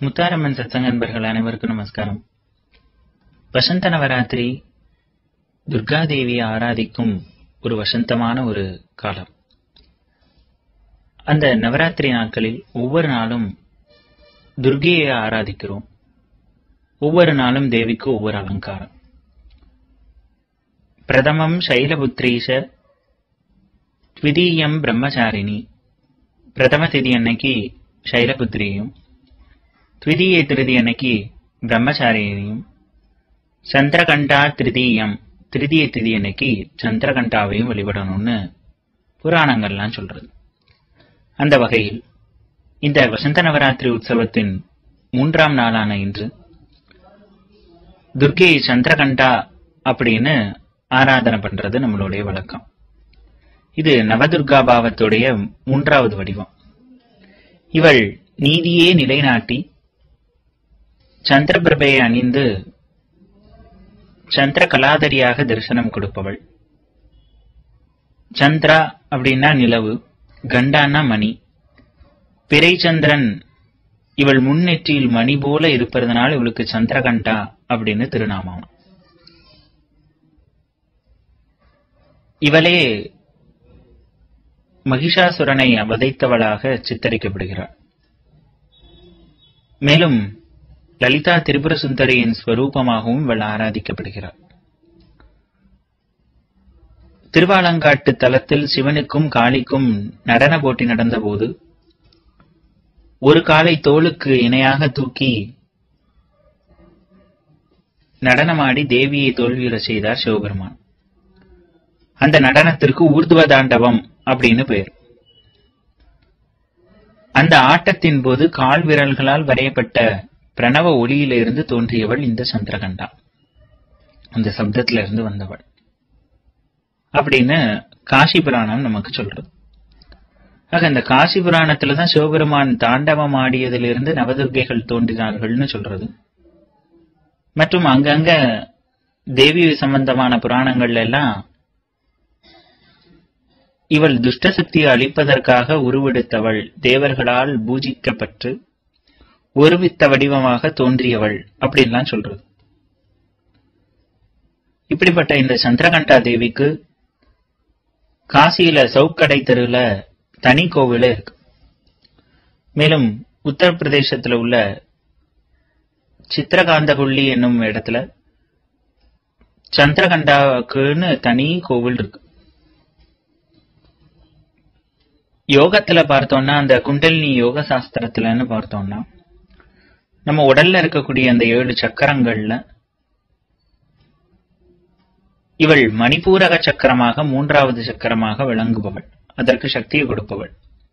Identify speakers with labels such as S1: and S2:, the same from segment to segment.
S1: முத்தாரம்மன் சத்சங்க நண்பர்கள் அனைவருக்கும் நமஸ்காரம் வசந்த நவராத்திரி துர்காதேவியை ஆராதிக்கும் ஒரு வசந்தமான ஒரு காலம் அந்த நவராத்திரி நாட்களில் ஒவ்வொரு நாளும் துர்கையை ஆராதிக்கிறோம் ஒவ்வொரு நாளும் தேவிக்கு ஒவ்வொரு அலங்காரம் பிரதமம் சைலபுத்ரீஷ த்விதீயம் பிரம்மச்சாரிணி பிரதம திதி அன்னைக்கு சைலபுத்திரியும் த்விதீய திருதி அன்னைக்கு பிரம்மச்சாரிணியும் சந்திரகண்டா திருதீயம் திருதிய திதி அன்னைக்கு சந்திரகண்டாவையும் வழிபடணும்னு புராணங்கள்லாம் சொல்றது அந்த வகையில் இந்த வசந்த நவராத்திரி உற்சவத்தின் மூன்றாம் நாளான இன்று துர்கை சந்திரகண்டா அப்படின்னு ஆராதனை பண்றது நம்மளுடைய வழக்கம் இது நவதுர்கா பாவத்துடைய மூன்றாவது வடிவம் இவள் நீதியே நிலைநாட்டி சந்திரபிரபையை அணிந்து சந்திர கலாதரியாக தரிசனம் கொடுப்பவள் சந்திரா அப்படின்னா நிலவு கண்டான்னா மணி பிறைச்சந்திரன் இவள் முன்னெற்றியில் மணி போல இருப்பதனால் இவளுக்கு சந்திரகண்டா அப்படின்னு திருநாமம் இவளே மகிஷாசுரனை வதைத்தவளாக சித்தரிக்கப்படுகிறாள் மேலும் லலிதா திரிபுர சுந்தரியின் ஸ்வரூபமாகவும் இவள் ஆராதிக்கப்படுகிறாள் திருவாலங்காட்டு தலத்தில் சிவனுக்கும் காளிக்கும் நடன போட்டி நடந்தபோது ஒரு காலை தோளுக்கு இணையாக தூக்கி நடனமாடி தேவியை தோல்வியுற செய்தார் சிவபெருமான் அந்த நடனத்திற்கு ஊர்துவ தாண்டவம் அப்படின்னு பெயர் அந்த ஆட்டத்தின் போது கால் விரல்களால் வரையப்பட்ட பிரணவ ஒளியிலிருந்து தோன்றியவள் இந்த சந்திரகண்டா அந்த சப்தத்தில இருந்து வந்தவள் அப்படின்னு காசி புராணம் நமக்கு சொல்றது ஆக இந்த காசி புராணத்துலதான் சிவபெருமான் தாண்டவம் ஆடியதிலிருந்து நவதுர்கைகள் தோன்றினார்கள்னு சொல்றது மற்றும் அங்கங்க தேவி சம்பந்தமான புராணங்கள்ல எல்லாம் இவள் துஷ்ட சக்தியை அழிப்பதற்காக உருவெடுத்தவள் தேவர்களால் பூஜிக்கப்பட்டு ஒருவித்த வடிவமாக தோன்றியவள் அப்படின்லாம் சொல்றது இப்படிப்பட்ட இந்த சந்திரகண்டா தேவிக்கு காசியில சவுக்கடை தெருவுல தனி கோவில இருக்கு மேலும் உத்தரப்பிரதேசத்துல உள்ள சித்திரகாந்தகுள்ளி என்னும் இடத்துல சந்திரகண்டாவுக்குன்னு தனி கோவில் இருக்கு யோகத்துல பார்த்தோம்னா அந்த குண்டலினி யோக சாஸ்திரத்துலன்னு பார்த்தோம்னா நம்ம உடல்ல இருக்கக்கூடிய அந்த ஏழு சக்கரங்கள்ல இவள் மணிப்பூரக சக்கரமாக மூன்றாவது சக்கரமாக விளங்குபவள் அதற்கு சக்தியை கொடுப்பவள்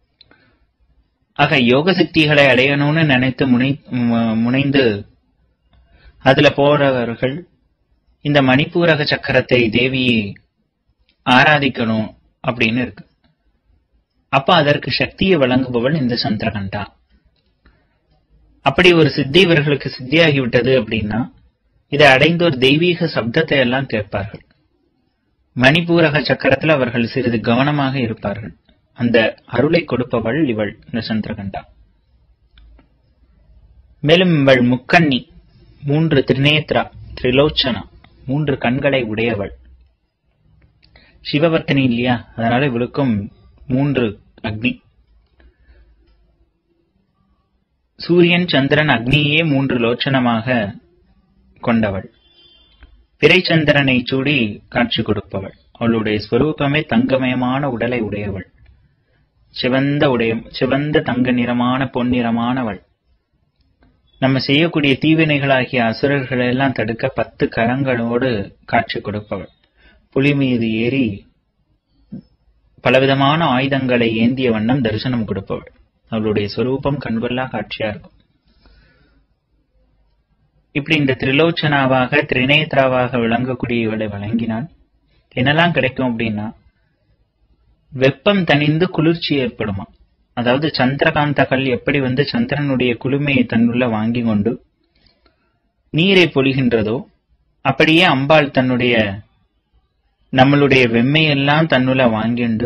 S1: ஆக யோக சக்திகளை அடையணும்னு நினைத்து முனை முனைந்து அதுல போறவர்கள் இந்த மணிப்பூரக சக்கரத்தை தேவியை ஆராதிக்கணும் அப்படின்னு இருக்கு அப்ப அதற்கு சக்தியை வழங்குபவள் இந்த சந்திரகண்டா அப்படி ஒரு சித்தி இவர்களுக்கு சித்தியாகிவிட்டது அப்படின்னா இதை அடைந்த ஒரு தெய்வீக சப்தத்தை எல்லாம் கேட்பார்கள் மணிப்பூரக சக்கரத்தில் அவர்கள் சிறிது கவனமாக இருப்பார்கள் அந்த அருளை கொடுப்பவள் இவள் இந்த சந்திரகண்டா மேலும் இவள் முக்கண்ணி மூன்று திரிநேத்ரா திரிலோச்சனா மூன்று கண்களை உடையவள் சிவபர்த்தனி இல்லையா அதனால இவளுக்கும் மூன்று அக்னி சூரியன் சந்திரன் அக்னியே மூன்று லோச்சனமாக கொண்டவள் பிறைச்சந்திரனை சூடி காட்சி கொடுப்பவள் அவளுடைய ஸ்வரூபமே தங்கமயமான உடலை உடையவள் சிவந்த உடைய சிவந்த தங்க நிறமான பொன்னிறமானவள் நம்ம செய்யக்கூடிய தீவினைகளாகிய அசுரர்களை எல்லாம் தடுக்க பத்து கரங்களோடு காட்சி கொடுப்பவள் புலி மீது ஏறி பலவிதமான ஆயுதங்களை ஏந்திய வண்ணம் தரிசனம் கொடுப்பவள் அவளுடைய சொரூபம் கண்கொள்ளா காட்சியா இருக்கும் இப்படி இந்த திரிலோச்சனாவாக திரிநேத்ராவாக விளங்கக்கூடிய இவளை வழங்கினால் என்னெல்லாம் கிடைக்கும் அப்படின்னா வெப்பம் தணிந்து குளிர்ச்சி ஏற்படுமா அதாவது சந்திரகாந்தகள் எப்படி வந்து சந்திரனுடைய குளுமையை தன்னுள்ள வாங்கி கொண்டு நீரை பொழிகின்றதோ அப்படியே அம்பாள் தன்னுடைய நம்மளுடைய வெம்மையெல்லாம் தன்னுள்ள வாங்கிண்டு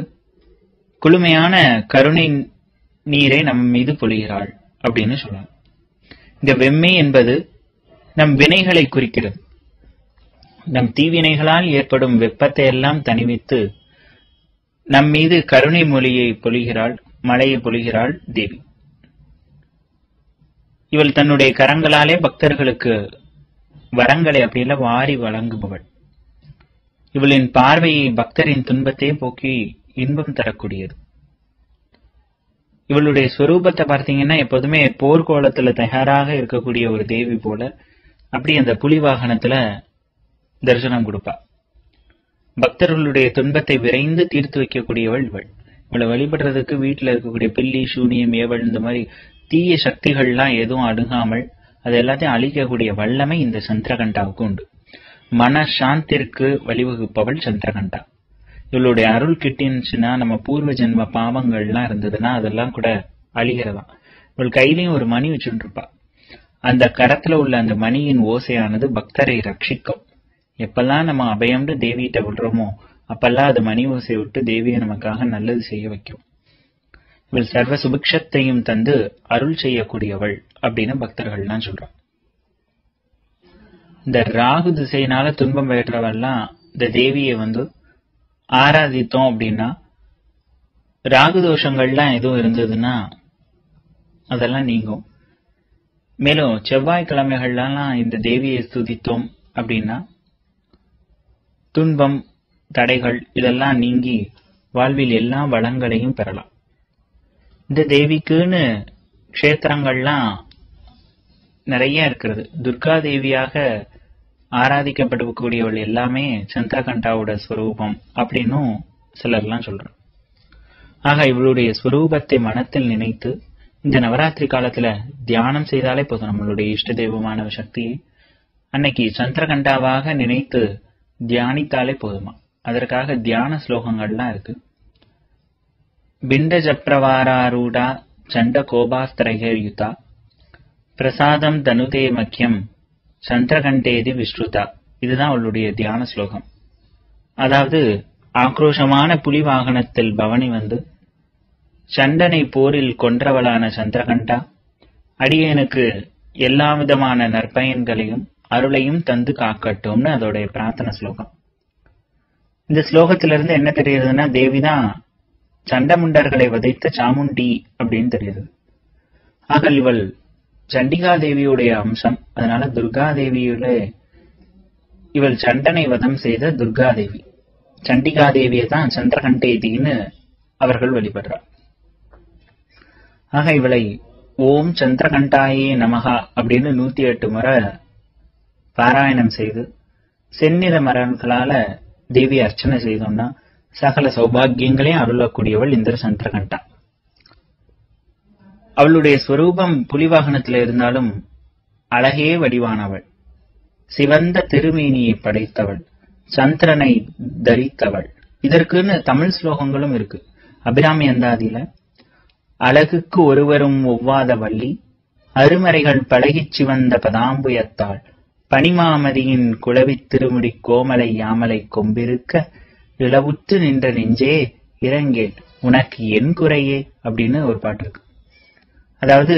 S1: குளுமையான கருணை நீரை நம்ம மீது பொழிகிறாள் அப்படின்னு சொல்லலாம் இந்த வெம்மை என்பது நம் வினைகளை குறிக்கிறது நம் தீவினைகளால் ஏற்படும் வெப்பத்தை எல்லாம் தணிவித்து நம் மீது கருணை மொழியை பொழிகிறாள் மழையை பொழிகிறாள் தேவி இவள் தன்னுடைய கரங்களாலே பக்தர்களுக்கு வரங்களை அப்படியெல்லாம் வாரி வழங்குபவள் இவளின் பார்வையை பக்தரின் துன்பத்தை போக்கி இன்பம் தரக்கூடியது இவளுடைய ஸ்வரூபத்தை பார்த்தீங்கன்னா எப்போதுமே போர்க்கோலத்துல தயாராக இருக்கக்கூடிய ஒரு தேவி போல அப்படி அந்த புலி வாகனத்துல தரிசனம் கொடுப்பா பக்தர்களுடைய துன்பத்தை விரைந்து தீர்த்து வைக்கக்கூடியவள் இவள் இவளை வழிபடுறதுக்கு வீட்டுல இருக்கக்கூடிய பில்லி சூனியம் ஏவல் இந்த மாதிரி தீய சக்திகள்லாம் எதுவும் அணுகாமல் அது எல்லாத்தையும் அழிக்கக்கூடிய வல்லமை இந்த சந்திரகண்டாவுக்கு உண்டு மன சாந்திற்கு வழிவகுப்பவள் சந்திரகண்டா இவளுடைய அருள் கிட்டின்னுச்சுன்னா நம்ம பூர்வ ஜென்ம பாவங்கள்லாம் இருந்ததுன்னா அதெல்லாம் கூட அழிகிறதாம் இவள் கையிலயும் ஒரு மணி வச்சுட்டு இருப்பா அந்த கரத்துல உள்ள அந்த மணியின் ஓசையானது பக்தரை ரட்சிக்கும் எப்பெல்லாம் நம்ம அபயம்னு தேவியிட்ட விடுறோமோ அப்பெல்லாம் அது மணி ஓசை விட்டு தேவியை நமக்காக நல்லது செய்ய வைக்கும் இவள் சர்வ சுபிக்ஷத்தையும் தந்து அருள் செய்யக்கூடியவள் அப்படின்னு பக்தர்கள்லாம் சொல்றான் இந்த ராகு திசையினால துன்பம் பெற்றவெல்லாம் இந்த தேவியை வந்து ஆராதித்தோம் அப்படின்னா ராகு தோஷங்கள்லாம் எதுவும் இருந்ததுன்னா அதெல்லாம் நீங்கும் மேலும் செவ்வாய்க்கிழமைகள்லாம் இந்த தேவியை ஸ்துதித்தோம் அப்படின்னா துன்பம் தடைகள் இதெல்லாம் நீங்கி வாழ்வில் எல்லா வளங்களையும் பெறலாம் இந்த தேவிக்குன்னு க்ஷேத்திரங்கள்லாம் நிறைய இருக்கிறது துர்கா தேவியாக ஆராதிக்கப்படக்கூடியவள் எல்லாமே சந்திரகண்டாவோட ஸ்வரூபம் அப்படின்னும் சிலர்லாம் சொல்றாங்க ஆக இவளுடைய ஸ்வரூபத்தை மனத்தில் நினைத்து இந்த நவராத்திரி காலத்துல தியானம் செய்தாலே போதும் நம்மளுடைய இஷ்ட தெய்வமான சக்தியை அன்னைக்கு சந்திரகண்டாவாக நினைத்து தியானித்தாலே போதுமா அதற்காக தியான ஸ்லோகங்கள்லாம் இருக்கு பிண்ட ஜப்ரவாரூடா சண்ட கோபாஸ்திரயுதா பிரசாதம் தனுதே மக்கியம் சந்திரகண்டேதி விஸ்ருதா இதுதான் அவளுடைய தியான ஸ்லோகம் அதாவது ஆக்ரோஷமான புலி வாகனத்தில் பவனி வந்து சண்டனை போரில் கொன்றவளான சந்திரகண்டா அடியனுக்கு எல்லா விதமான நற்பயன்களையும் அருளையும் தந்து காக்கட்டும்னு அதோடைய பிரார்த்தனை ஸ்லோகம் இந்த ஸ்லோகத்திலிருந்து என்ன தெரியுதுன்னா தேவிதான் சண்டமுண்டர்களை வதைத்த சாமுண்டி அப்படின்னு தெரியுது ஆக இவள் சண்டிகா தேவியுடைய அம்சம் அதனால துர்கா தேவியோட இவள் சண்டனை வதம் செய்த துர்கா தேவி சண்டிகா தேவியை தான் சந்திரகண்டேதின்னு அவர்கள் வழிபடுறார் ஆக இவளை ஓம் சந்திரகண்டாயே நமகா அப்படின்னு நூத்தி எட்டு முறை பாராயணம் செய்து செந்நிற மரங்களால தேவி அர்ச்சனை செய்தோம்னா சகல சௌபாகியங்களையும் அருளக்கூடியவள் இந்த சந்திரகண்டா அவளுடைய ஸ்வரூபம் புலிவாகனத்தில் இருந்தாலும் அழகே வடிவானவள் சிவந்த திருமேனியை படைத்தவள் சந்திரனை தரித்தவள் இதற்குன்னு தமிழ் ஸ்லோகங்களும் இருக்கு அபிராமி அந்தாதியில அழகுக்கு ஒருவரும் ஒவ்வாத வள்ளி அருமறைகள் பழகிச் சிவந்த பதாம்புயத்தாள் பனிமாமதியின் குளவித் திருமுடி கோமலை யாமலை கொம்பிருக்க இளவுற்று நின்ற நெஞ்சே இறங்கேன் உனக்கு என் குறையே அப்படின்னு ஒரு பாட்டு இருக்கு அதாவது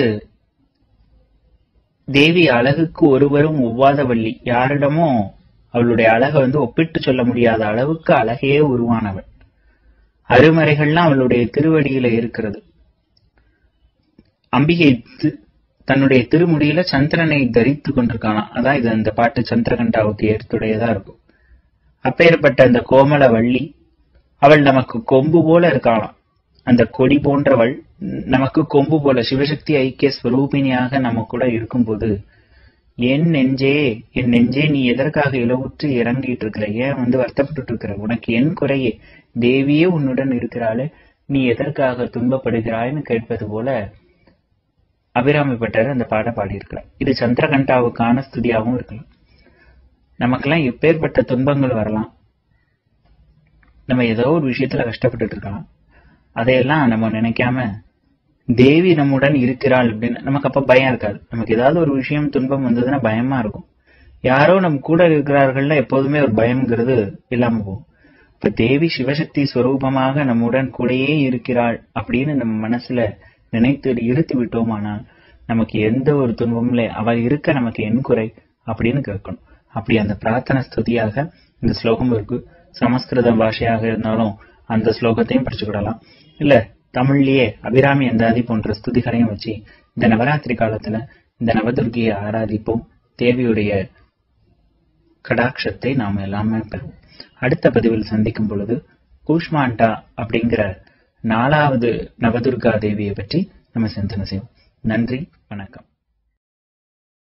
S1: தேவி அழகுக்கு ஒருவரும் ஒவ்வாத வள்ளி யாரிடமும் அவளுடைய அழகை வந்து ஒப்பிட்டு சொல்ல முடியாத அளவுக்கு அழகே உருவானவள் அருமறைகள்லாம் அவளுடைய திருவடியில இருக்கிறது அம்பிகை தன்னுடைய திருமுடியில சந்திரனை தரித்து கொண்டிருக்கானாம் அதான் இது அந்த பாட்டு சந்திரகண்டாவுக்கு ஏற்புடையதா இருக்கும் அப்பேற்பட்ட அந்த கோமல வள்ளி அவள் நமக்கு கொம்பு போல இருக்காளாம் அந்த கொடி போன்றவள் நமக்கு கொம்பு போல சிவசக்தி ஐக்கிய ஸ்வரூபிணியாக நம்ம கூட இருக்கும்போது என் நெஞ்சே என் நெஞ்சே நீ எதற்காக இலவுற்று இறங்கிட்டு இருக்கிற ஏன் வந்து வருத்தப்பட்டு இருக்கிற உனக்கு என் குறையே தேவியே உன்னுடன் இருக்கிறாளே நீ எதற்காக துன்பப்படுகிறாய்னு கேட்பது போல அபிராமிப்பட்டர் அந்த பாட பாடியிருக்கிறார் இது சந்திரகண்டாவுக்கான ஸ்துதியாகவும் இருக்கலாம் நமக்கெல்லாம் எப்பேற்பட்ட துன்பங்கள் வரலாம் நம்ம ஏதோ ஒரு விஷயத்துல கஷ்டப்பட்டுட்டு இருக்கலாம் அதையெல்லாம் நம்ம நினைக்காம தேவி நம்முடன் இருக்கிறாள் அப்படின்னு நமக்கு அப்ப பயம் இருக்காது நமக்கு ஏதாவது ஒரு விஷயம் துன்பம் வந்ததுன்னா பயமா இருக்கும் யாரோ நம்ம கூட இருக்கிறார்கள்ல எப்போதுமே ஒரு பயம்ங்கிறது இல்லாம போகும் இப்ப தேவி சிவசக்தி ஸ்வரூபமாக நம்முடன் கூடயே இருக்கிறாள் அப்படின்னு நம்ம மனசுல நினைத்து இருத்தி விட்டோமானால் நமக்கு எந்த ஒரு துன்பமும் இல்லை அவள் இருக்க நமக்கு என் குறை அப்படின்னு கேட்கணும் அப்படி அந்த பிரார்த்தனை ஸ்துதியாக இந்த ஸ்லோகம் இருக்கு சமஸ்கிருத பாஷையாக இருந்தாலும் அந்த ஸ்லோகத்தையும் படிச்சுக்கிடலாம் இல்ல தமிழ்லயே அபிராமி அந்தாதி போன்ற ஸ்துதிகளையும் வச்சு இந்த நவராத்திரி காலத்துல இந்த நவதுர்கியை ஆராதிப்போம் தேவியுடைய கடாட்சத்தை நாம் எல்லாமே பெறுவோம் அடுத்த பதிவில் சந்திக்கும் பொழுது கூஷ்மாண்டா அப்படிங்கிற நாலாவது நவதுர்கா தேவியை பற்றி நம்ம சிந்தனை செய்வோம் நன்றி வணக்கம்